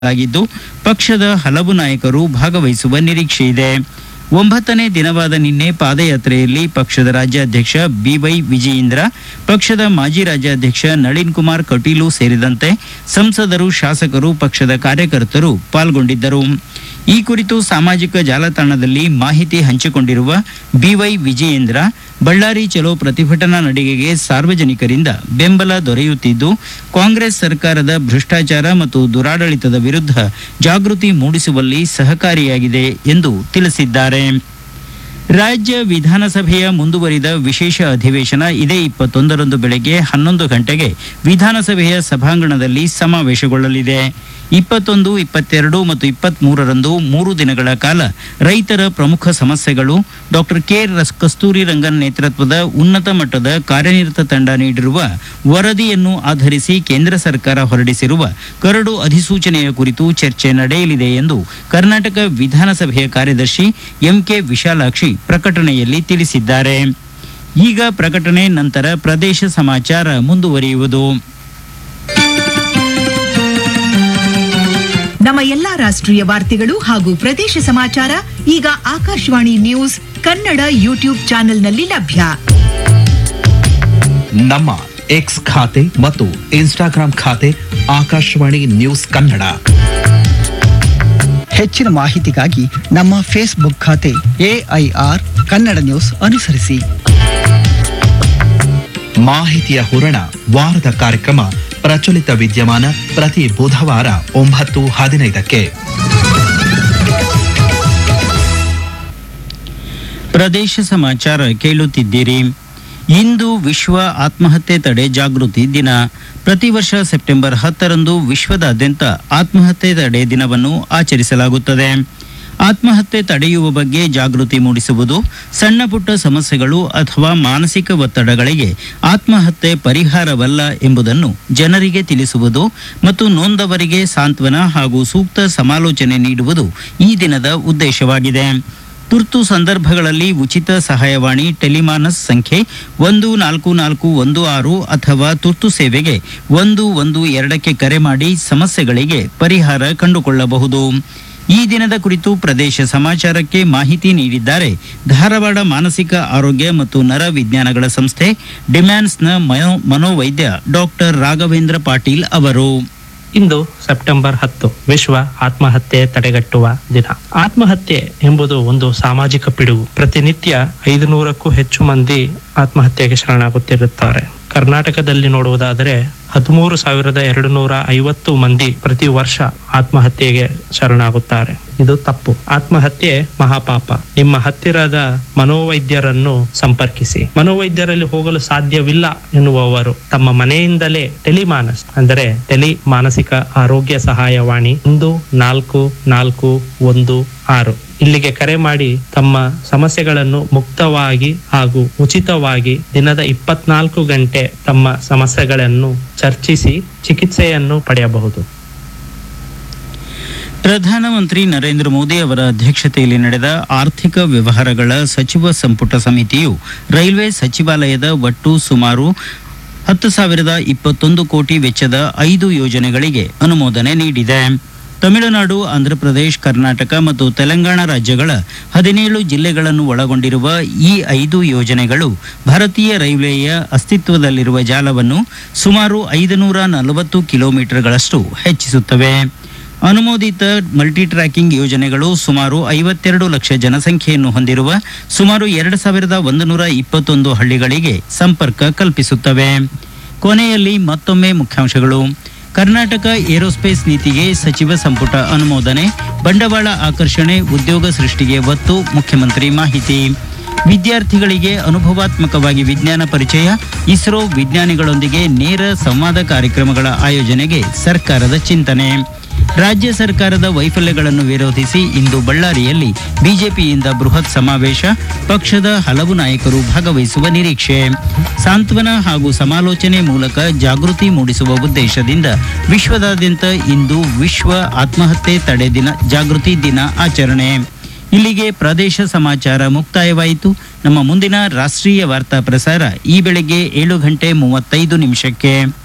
ಆಗಿದ್ದು ಪಕ್ಷದ ಹಲವು ನಾಯಕರು ಭಾಗವಹಿಸುವ ನಿರೀಕ್ಷೆ ಇದೆ ಒಂಬತ್ತನೇ ದಿನವಾದ ನಿನ್ನೆ ಪಾದಯಾತ್ರೆಯಲ್ಲಿ ಪಕ್ಷದ ರಾಜ್ಯಾಧ್ಯಕ್ಷ ಬಿವೈ ವಿಜಯೇಂದ್ರ ಪಕ್ಷದ ಮಾಜಿ ರಾಜ್ಯಾಧ್ಯಕ್ಷ ನಳಿನ್ ಕುಮಾರ್ ಕಟೀಲು ಸೇರಿದಂತೆ ಸಂಸದರು ಶಾಸಕರು ಪಕ್ಷದ ಕಾರ್ಯಕರ್ತರು ಪಾಲ್ಗೊಂಡಿದ್ದರು ಈ ಕುರಿತು ಸಾಮಾಜಿಕ ಜಾಲತಾಣದಲ್ಲಿ ಮಾಹಿತಿ ಹಂಚಿಕೊಂಡಿರುವ ಬಿವೈ ವಿಜಯೇಂದ್ರ ಬಳ್ಳಾರಿ ಚಲೋ ಪ್ರತಿಭಟನಾ ನಡಿಗೆಗೆ ಸಾರ್ವಜನಿಕರಿಂದ ಬೆಂಬಲ ದೊರೆಯುತ್ತಿದ್ದು ಕಾಂಗ್ರೆಸ್ ಸರ್ಕಾರದ ಭ್ರಷ್ಟಾಚಾರ ಮತ್ತು ದುರಾಡಳಿತದ ವಿರುದ್ಧ ಜಾಗೃತಿ ಮೂಡಿಸುವಲ್ಲಿ ಸಹಕಾರಿಯಾಗಿದೆ ಎಂದು ತಿಳಿಸಿದ್ದಾರೆ ರಾಜ್ಯ ವಿಧಾನಸಭೆಯ ಮುಂದುವರಿದ ವಿಶೇಷ ಅಧಿವೇಶನ ಇದೇ ಇಪ್ಪತ್ತೊಂದರಂದು ಬೆಳಗ್ಗೆ ಹನ್ನೊಂದು ಗಂಟೆಗೆ ವಿಧಾನಸಭೆಯ ಸಭಾಂಗಣದಲ್ಲಿ ಸಮಾವೇಶಗೊಳ್ಳಲಿದೆ ಇಪ್ಪತ್ತೊಂದು ಇಪ್ಪತ್ತೆರಡು ಮತ್ತು ಇಪ್ಪತ್ಮೂರರಂದು ಮೂರು ದಿನಗಳ ಕಾಲ ರೈತರ ಪ್ರಮುಖ ಸಮಸ್ಯೆಗಳು ಡಾಕ್ಟರ್ ಕೆ ರಸ್ ಕಸ್ತೂರಿ ರಂಗನ್ ನೇತೃತ್ವದ ಉನ್ನತ ಮಟ್ಟದ ಕಾರ್ಯನಿರತ ತಂಡ ನೀಡಿರುವ ವರದಿಯನ್ನು ಆಧರಿಸಿ ಕೇಂದ್ರ ಸರ್ಕಾರ ಹೊರಡಿಸಿರುವ ಕರಡು ಅಧಿಸೂಚನೆಯ ಕುರಿತು ಚರ್ಚೆ ನಡೆಯಲಿದೆ ಎಂದು ಕರ್ನಾಟಕ ವಿಧಾನಸಭೆಯ ಕಾರ್ಯದರ್ಶಿ ಎಂಕೆ ವಿಶಾಲಾಕ್ಷಿ ಪ್ರಕಟಣೆಯಲ್ಲಿ ತಿಳಿಸಿದ್ದಾರೆ ಈಗ ಪ್ರಕಟಣೆ ನಂತರ ಪ್ರದೇಶ ಸಮಾಚಾರ ಮುಂದುವರಿಯುವುದು ನಮ್ಮ ಎಲ್ಲಾ ರಾಷ್ಟ್ರೀಯ ವಾರ್ತೆಗಳು ಹಾಗೂ ಪ್ರದೇಶ ಸಮಾಚಾರ ಈಗ ಆಕಾಶವಾಣಿ ನ್ಯೂಸ್ ಕನ್ನಡ ಯೂಟ್ಯೂಬ್ ಚಾನೆಲ್ನಲ್ಲಿ ಲಭ್ಯ ನಮ್ಮ ಎಕ್ಸ್ ಖಾತೆ ಮತ್ತು ಇನ್ಸ್ಟಾಗ್ರಾಂ ಖಾತೆ ಆಕಾಶವಾಣಿ ನ್ಯೂಸ್ ಕನ್ನಡ ಹೆಚ್ಚಿನ ಮಾಹಿತಿಗಾಗಿ ನಮ್ಮ ಫೇಸ್ಬುಕ್ ಖಾತೆ ಎಐಆರ್ ಕನ್ನಡ ನ್ಯೂಸ್ ಅನುಸರಿಸಿ ಮಾಹಿತಿಯ ಹೂರಣ ವಾರದ ಕಾರ್ಯಕ್ರಮ ಪ್ರಚಲಿತ ವಿದ್ಯಮಾನ ಪ್ರತಿ ಬುಧವಾರ ಒಂಬತ್ತು ಹದಿನೈದಕ್ಕೆ ಪ್ರದೇಶ ಸಮಾಚಾರ ಕೇಳುತ್ತಿದ್ದೀರಿ ಇಂದು ವಿಶ್ವ ಆತ್ಮಹತ್ಯೆ ತಡೆ ಜಾಗೃತಿ ದಿನ ಪ್ರತಿ ವರ್ಷ ಸೆಪ್ಟೆಂಬರ್ ಹತ್ತರಂದು ವಿಶ್ವದಾದ್ಯಂತ ಆತ್ಮಹತ್ಯೆ ತಡೆ ದಿನವನ್ನು ಆಚರಿಸಲಾಗುತ್ತದೆ ಆತ್ಮಹತ್ಯೆ ತಡೆಯುವ ಬಗ್ಗೆ ಜಾಗೃತಿ ಮೂಡಿಸುವುದು ಸಣ್ಣ ಪುಟ್ಟ ಸಮಸ್ಯೆಗಳು ಅಥವಾ ಮಾನಸಿಕ ಒತ್ತಡಗಳಿಗೆ ಆತ್ಮಹತ್ಯೆ ಪರಿಹಾರವಲ್ಲ ಎಂಬುದನ್ನು ಜನರಿಗೆ ತಿಳಿಸುವುದು ಮತ್ತು ನೊಂದವರಿಗೆ ಸಾಂತ್ವನ ಹಾಗೂ ಸೂಕ್ತ ಸಮಾಲೋಚನೆ ನೀಡುವುದು ಈ ದಿನದ ಉದ್ದೇಶವಾಗಿದೆ ತುರ್ತು ಸಂದರ್ಭಗಳಲ್ಲಿ ಉಚಿತ ಸಹಾಯವಾಣಿ ಟೆಲಿಮಾನಸ್ ಸಂಖ್ಯೆ ಒಂದು ನಾಲ್ಕು ನಾಲ್ಕು ಒಂದು ಆರು ಅಥವಾ ತುರ್ತು ಸೇವೆಗೆ ಒಂದು ಒಂದು ಎರಡಕ್ಕೆ ಕರೆ ಮಾಡಿ ಸಮಸ್ಯೆಗಳಿಗೆ ಪರಿಹಾರ ಕಂಡುಕೊಳ್ಳಬಹುದು ಈ ದಿನದ ಕುರಿತು ಪ್ರದೇಶ ಸಮಾಚಾರಕ್ಕೆ ಮಾಹಿತಿ ನೀಡಿದ್ದಾರೆ ಧಾರವಾಡ ಮಾನಸಿಕ ಆರೋಗ್ಯ ಮತ್ತು ನರ ವಿಜ್ಞಾನಗಳ ಸಂಸ್ಥೆ ಡಿಮ್ಯಾನ್ಸ್ನ ಮನೋ ಮನೋವೈದ್ಯ ಡಾಕ್ಟರ್ ರಾಘವೇಂದ್ರ ಪಾಟೀಲ್ ಅವರು ಇಂದು ಸೆಪ್ಟೆಂಬರ್ ಹತ್ತು ವಿಶ್ವ ಆತ್ಮಹತ್ಯೆ ತಡೆಗಟ್ಟುವ ದಿನ ಆತ್ಮಹತ್ಯೆ ಎಂಬುದು ಒಂದು ಸಾಮಾಜಿಕ ಪಿಡುಗು ಪ್ರತಿನಿತ್ಯ ಐದು ನೂರಕ್ಕೂ ಹೆಚ್ಚು ಮಂದಿ ಆತ್ಮಹತ್ಯೆಗೆ ಶರಣಾಗುತ್ತಿರುತ್ತಾರೆ ಕರ್ನಾಟಕದಲ್ಲಿ ನೋಡುವುದಾದರೆ ಹದಿಮೂರು ಸಾವಿರದ ಎರಡು ನೂರ ಐವತ್ತು ಮಂದಿ ಪ್ರತಿ ವರ್ಷ ಆತ್ಮಹತ್ಯೆಗೆ ಶರಣಾಗುತ್ತಾರೆ ಇದು ತಪ್ಪು ಆತ್ಮಹತ್ಯೆ ಮಹಾಪಾಪ ನಿಮ್ಮ ಹತ್ತಿರದ ಮನೋವೈದ್ಯರನ್ನು ಸಂಪರ್ಕಿಸಿ ಮನೋವೈದ್ಯರಲ್ಲಿ ಹೋಗಲು ಸಾಧ್ಯವಿಲ್ಲ ಎನ್ನುವವರು ತಮ್ಮ ಮನೆಯಿಂದಲೇ ಟೆಲಿಮಾನಸ್ ಅಂದರೆ ಟೆಲಿ ಮಾನಸಿಕ ಆರೋಗ್ಯ ಸಹಾಯವಾಣಿ ಒಂದು ನಾಲ್ಕು ನಾಲ್ಕು ಒಂದು ಆರು ಇಲ್ಲಿಗೆ ಕರೆ ಮಾಡಿ ತಮ್ಮ ಸಮಸ್ಯೆಗಳನ್ನು ಮುಕ್ತವಾಗಿ ಹಾಗೂ ಉಚಿತವಾಗಿ ದಿನದ ಇಪ್ಪತ್ನಾಲ್ಕು ಗಂಟೆ ತಮ್ಮ ಸಮಸ್ಯೆಗಳನ್ನು ಚರ್ಚಿಸಿ ಚಿಕಿತ್ಸೆಯನ್ನು ಪಡೆಯಬಹುದು ಪ್ರಧಾನಮಂತ್ರಿ ನರೇಂದ್ರ ಮೋದಿ ಅವರ ಅಧ್ಯಕ್ಷತೆಯಲ್ಲಿ ನಡೆದ ಆರ್ಥಿಕ ವ್ಯವಹಾರಗಳ ಸಚಿವ ಸಂಪುಟ ಸಮಿತಿಯು ರೈಲ್ವೆ ಸಚಿವಾಲಯದ ಒಟ್ಟು ಸುಮಾರು ಹತ್ತು ಸಾವಿರದ ಇಪ್ಪತ್ತೊಂದು ಕೋಟಿ ವೆಚ್ಚದ ಐದು ಯೋಜನೆಗಳಿಗೆ ಅನುಮೋದನೆ ನೀಡಿದೆ ತಮಿಳುನಾಡು ಆಂಧ್ರಪ್ರದೇಶ ಕರ್ನಾಟಕ ಮತ್ತು ತೆಲಂಗಾಣ ರಾಜ್ಯಗಳ ಹದಿನೇಳು ಜಿಲ್ಲೆಗಳನ್ನು ಒಳಗೊಂಡಿರುವ ಈ ಐದು ಯೋಜನೆಗಳು ಭಾರತೀಯ ರೈಲ್ವೆಯ ಅಸ್ತಿತ್ವದಲ್ಲಿರುವ ಜಾಲವನ್ನು ಸುಮಾರು ಐದುನೂರ ನಲವತ್ತು ಕಿಲೋಮೀಟರ್ಗಳಷ್ಟು ಹೆಚ್ಚಿಸುತ್ತವೆ ಅನುಮೋದಿತ ಮಲ್ಟಿ ಟ್ರ್ಯಾಕಿಂಗ್ ಯೋಜನೆಗಳು ಸುಮಾರು ಐವತ್ತೆರಡು ಲಕ್ಷ ಜನಸಂಖ್ಯೆಯನ್ನು ಹೊಂದಿರುವ ಸುಮಾರು ಎರಡು ಸಾವಿರದ ಒಂದು ನೂರ ಇಪ್ಪತ್ತೊಂದು ಹಳ್ಳಿಗಳಿಗೆ ಸಂಪರ್ಕ ಕಲ್ಪಿಸುತ್ತವೆ ಕೊನೆಯಲ್ಲಿ ಮತ್ತೊಮ್ಮೆ ಮುಖ್ಯಾಂಶಗಳು ಕರ್ನಾಟಕ ಏರೋಸ್ಪೇಸ್ ನೀತಿಗೆ ಸಚಿವ ಸಂಪುಟ ಅನುಮೋದನೆ ಬಂಡವಾಳ ಆಕರ್ಷಣೆ ಉದ್ಯೋಗ ಸೃಷ್ಟಿಗೆ ಒತ್ತು ಮುಖ್ಯಮಂತ್ರಿ ಮಾಹಿತಿ ವಿದ್ಯಾರ್ಥಿಗಳಿಗೆ ಅನುಭವಾತ್ಮಕವಾಗಿ ವಿಜ್ಞಾನ ಪರಿಚಯ ಇಸ್ರೋ ವಿಜ್ಞಾನಿಗಳೊಂದಿಗೆ ನೇರ ಸಂವಾದ ಕಾರ್ಯಕ್ರಮಗಳ ಆಯೋಜನೆಗೆ ಸರ್ಕಾರದ ಚಿಂತನೆ ರಾಜ್ಯ ಸರ್ಕಾರದ ವೈಫಲ್ಯಗಳನ್ನು ವಿರೋಧಿಸಿ ಇಂದು ಬಳ್ಳಾರಿಯಲ್ಲಿ ಬಿಜೆಪಿಯಿಂದ ಬೃಹತ್ ಸಮಾವೇಶ ಪಕ್ಷದ ಹಲವು ನಾಯಕರು ಭಾಗವಹಿಸುವ ನಿರೀಕ್ಷೆ ಸಾಂತ್ವನ ಹಾಗೂ ಸಮಾಲೋಚನೆ ಮೂಲಕ ಜಾಗೃತಿ ಮೂಡಿಸುವ ಉದ್ದೇಶದಿಂದ ವಿಶ್ವದಾದ್ಯಂತ ಇಂದು ವಿಶ್ವ ಆತ್ಮಹತ್ಯೆ ತಡೆ ದಿನ ಜಾಗೃತಿ ದಿನ ಆಚರಣೆ ಇಲ್ಲಿಗೆ ಪ್ರದೇಶ ಸಮಾಚಾರ ಮುಕ್ತಾಯವಾಯಿತು ನಮ್ಮ ಮುಂದಿನ ರಾಷ್ಟ್ರೀಯ ವಾರ್ತಾ ಪ್ರಸಾರ ಈ ಬೆಳಗ್ಗೆ ಏಳು ಗಂಟೆ ಮೂವತ್ತೈದು ನಿಮಿಷಕ್ಕೆ